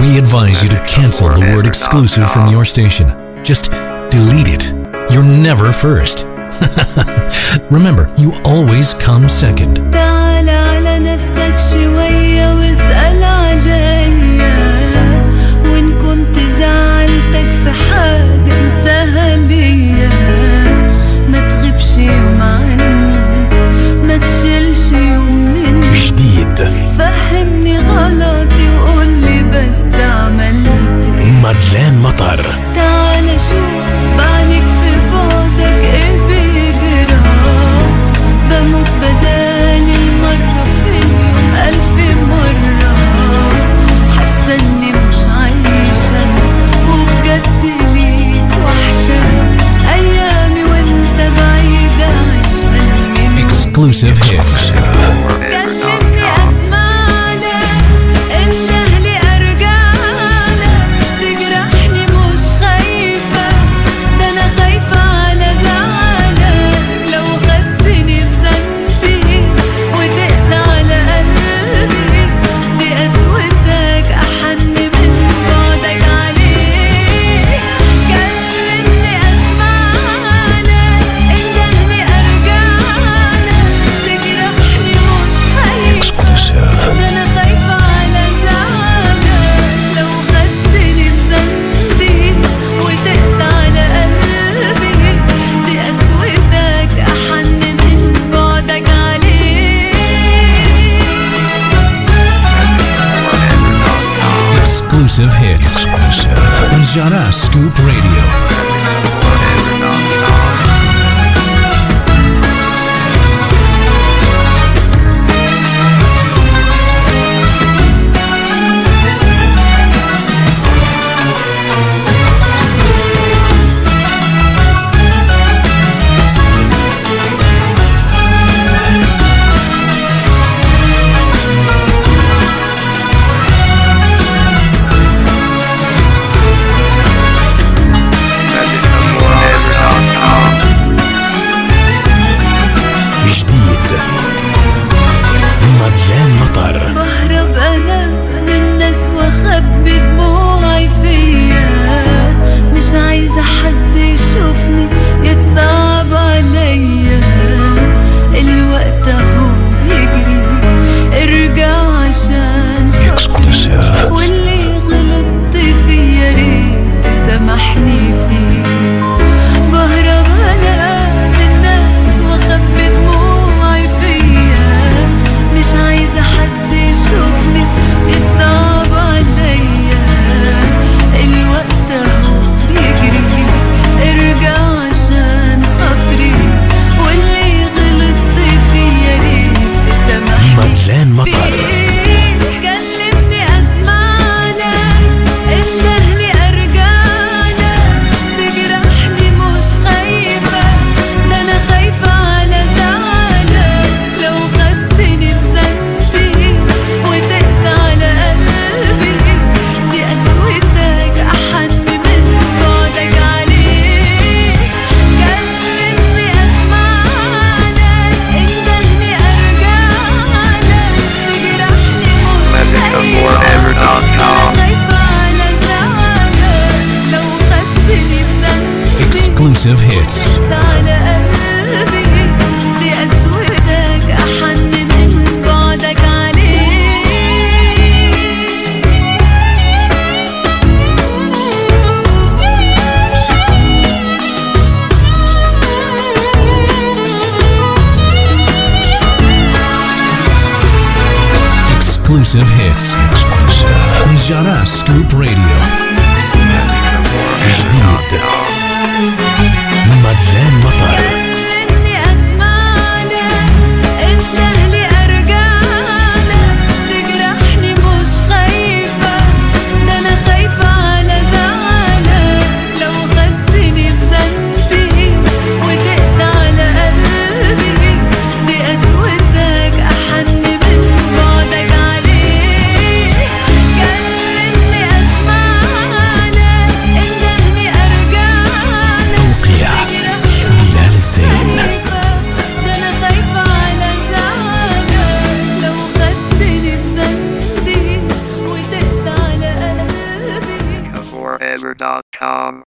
We advise you to cancel the word exclusive from your station. Just delete it. You're never first. Remember, you always come second. تعال على نفسك شوية واسأل عليا وإن كنت زعلتك في حاجة انساها ليا ما تغيبش يوم عني ما تشيلش يوم مني جديد فهمني غلطي وقولي بس عملت ايه مدلان مطر تعال شوف بعينك في بعدك ايه بيجرى بموت بدالي المرة في اليوم ألف مرة حاسة إني مش عايشة وبجد ليك وحشة أيامي وأنت بعيدة عشقة مني exclusive hits. كلمني اسمعنا انده لي ارجعنا تجرحني مش خايفة ده انا خايفة على زعلك لو خدتني بذنبي وتقسى على قلبي دي قسوتك احن من بعدك عليه كلمني اسمعنا انده لي ارجعنا تجرحني مش خايفة ده انا خايفة على زعلك لو خدتني بذنبي وتقسى على قلبي دي قسوتك احن من بعدك عليه Exclusive hits. On Jara Scoop Radio. جديد مدلان مطر بهرب انا من الناس واخبي دموعي فيا مش عايزه حد يشوفني يتصعب عليا الوقت اهو بيجري ارجع عشان خاطري واللي غلطت فيه يا ريت تسامحني فيه بهرب انا من الناس واخبي دموعي فيا مش عايزه حد يشوفني يتصعب عليا الوقت اهو بيجري ارجع عشان خاطري واللي غلطت فيه يا ريت تسامحني مدلان مطر كلمني اسمعنا انده لي ارجعنا تجرحني مش خايفة ده انا خايفة على زعلك لو خدتني بذنبي وتقسى على قلبي دي قسوتك احن من بعدك عليه كلمني اسمعنا انده لي ارجعنا تجرحني مش MagicOfForever.com. خايفة على زعلك لو خدتني بذنبي Exclusive hits. على قلبي دي قسوتك أحن من بعدك عليه Exclusive hits. On Jara Scoop Radio. جديد مدلان مطر كلمني أسمعنا انده لي أرجعنا تجرحني مش خايفة ده أنا خايفة على زعلك لو خدتني بذنبي وتقسى على قلبي دي قسوتك أحن من بعدك عليه كلمني أسمعنا انده لي أرجعنا توقيع تجرحني بلال Forever.com.